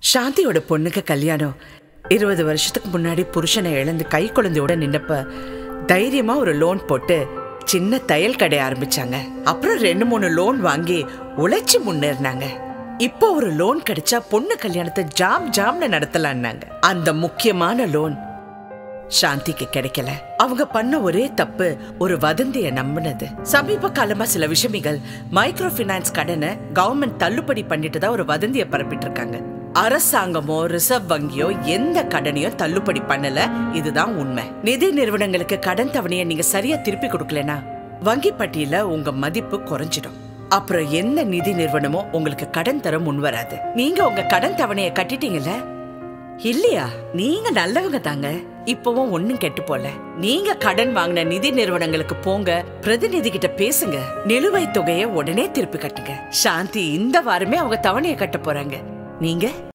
சாந்தியோட பொண்ணுக்கு கல்யாணம் இருபது வருஷத்துக்கு முன்னாடி புருஷனை இழந்து கை குழந்தையோட நின்னப்ப தைரியமா ஒரு லோன் போட்டு சின்ன தையல் கடை ஆரம்பிச்சாங்க அப்புறம் ரெண்டு மூணு லோன் வாங்கி உழைச்சு முன்னேறினாங்க இப்போ ஒரு லோன் கிடைச்சா பொண்ணு கல்யாணத்தை ஜாம் ஜாம்னு நடத்தலான்னாங்க அந்த முக்கியமான லோன் சாந்திக்கு கிடைக்கல அவங்க பண்ண ஒரே தப்பு ஒரு வதந்திய நம்பினது சமீப காலமா சில விஷமிகள் மைக்ரோ ஃபைனான்ஸ் கடனை கவர்மெண்ட் தள்ளுபடி பண்ணிட்டு தான் ஒரு வதந்திய பரப்பிட்டு இருக்காங்க அரசாங்கமோ ரிசர்வ் வங்கியோ எந்த கடனையும் தள்ளுபடி பண்ணல இதுதான் உண்மை நிதி நிறுவனங்களுக்கு கடன் தவணையை நீங்க சரியா திருப்பி கொடுக்கலனா வங்கி பட்டியல உங்க மதிப்பு குறைஞ்சிடும் அப்புறம் எந்த நிதி நிறுவனமோ உங்களுக்கு கடன் தர முன்வராது நீங்க உங்க கடன் தவணையை கட்டிட்டீங்கல்ல இல்லையா நீங்க நல்லவங்க தாங்க இப்பவும் ஒண்ணும் கெட்டு போல நீங்க கடன் வாங்கின நிதி நிறுவனங்களுக்கு போங்க பிரதிநிதி கிட்ட பேசுங்க நிலுவைத் தொகையை உடனே திருப்பி கட்டுங்க சாந்தி இந்த வாரமே அவங்க தவணையை கட்ட போறாங்க நீங்க